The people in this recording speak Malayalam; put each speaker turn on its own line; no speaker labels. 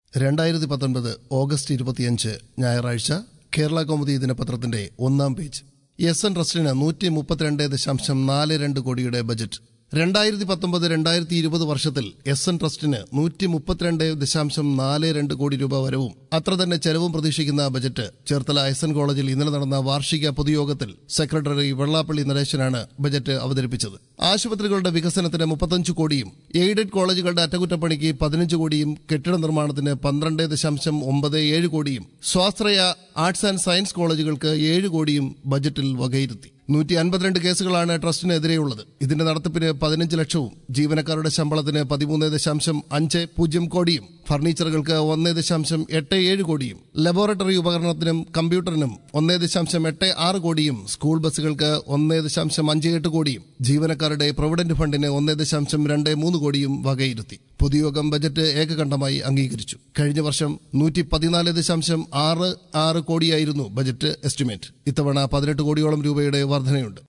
രണ്ടായിരത്തി പത്തൊൻപത് ഓഗസ്റ്റ് ഇരുപത്തിയഞ്ച് ഞായറാഴ്ച കേരള കൗമുദി ദിനപത്രത്തിന്റെ ഒന്നാം പേജ് എസ് എൻ ട്രസ്റ്റിന് നൂറ്റി മുപ്പത്തിരണ്ട് ദശാംശം നാല് രണ്ട് കോടിയുടെ ബജറ്റ് രണ്ടായിരത്തി പത്തൊമ്പത് രണ്ടായിരത്തി ഇരുപത് വർഷത്തിൽ എസ് എൻ ട്രസ്റ്റിന് നൂറ്റി മുപ്പത്തിരണ്ട് ദശാംശം നാല് രണ്ട് കോടി രൂപ വരവും അത്ര തന്നെ ചെലവും പ്രതീക്ഷിക്കുന്ന ബജറ്റ് ചേർത്തല എസ് എൻ കോളേജിൽ ഇന്നലെ നടന്ന വാർഷിക പൊതുയോഗത്തിൽ സെക്രട്ടറി വെള്ളാപ്പള്ളി നരേശനാണ് ബജറ്റ് അവതരിപ്പിച്ചത് ആശുപത്രികളുടെ വികസനത്തിന് മുപ്പത്തഞ്ച് കോടിയും എയ്ഡഡ് കോളേജുകളുടെ അറ്റകുറ്റപ്പണിക്ക് പതിനഞ്ച് കോടിയും കെട്ടിട നിർമ്മാണത്തിന് പന്ത്രണ്ട് ദശാംശം ഒമ്പത് ഏഴ് കോടിയും സ്വാശ്രയ ആർട്സ് ആൻഡ് സയൻസ് കോളേജുകൾക്ക് ഏഴ് കോടിയും ബജറ്റിൽ വകയിരുത്തി നൂറ്റി അൻപത്തിരണ്ട് കേസുകളാണ് ട്രസ്റ്റിനെതിരെയുള്ളത് ഇതിന്റെ നടത്തിപ്പിന് പതിനഞ്ച് ലക്ഷവും ജീവനക്കാരുടെ ശമ്പളത്തിന് പതിമൂന്ന് ദശാംശം അഞ്ച് പൂജ്യം കോടിയും ഫർണിച്ചറുകൾക്ക് ഒന്ന് ദശാംശം എട്ട് ഏഴ് കോടിയും ലബോറട്ടറി ഉപകരണത്തിനും കമ്പ്യൂട്ടറിനും ഒന്ന് ദശാംശം എട്ട് ആറ് കോടിയും സ്കൂൾ ബസ്സുകൾക്ക് ഒന്ന് ദശാംശം അഞ്ച് എട്ട് കോടിയും ജീവനക്കാരുടെ പ്രൊവിഡന്റ് ഫണ്ടിന് ഒന്ന് ദശാംശം രണ്ട് മൂന്ന് കോടിയും വകയിരുത്തി പൊതുയോഗം ബജറ്റ് ഏകകണ്ഠമായി അംഗീകരിച്ചു കഴിഞ്ഞ വർഷം നൂറ്റി പതിനാല് ദശാംശം ആറ് ആറ് കോടിയായിരുന്നു ബജറ്റ് എസ്റ്റിമേറ്റ് ഇത്തവണ പതിനെട്ട് കോടിയോളം രൂപയുടെ വർധനയുണ്ട്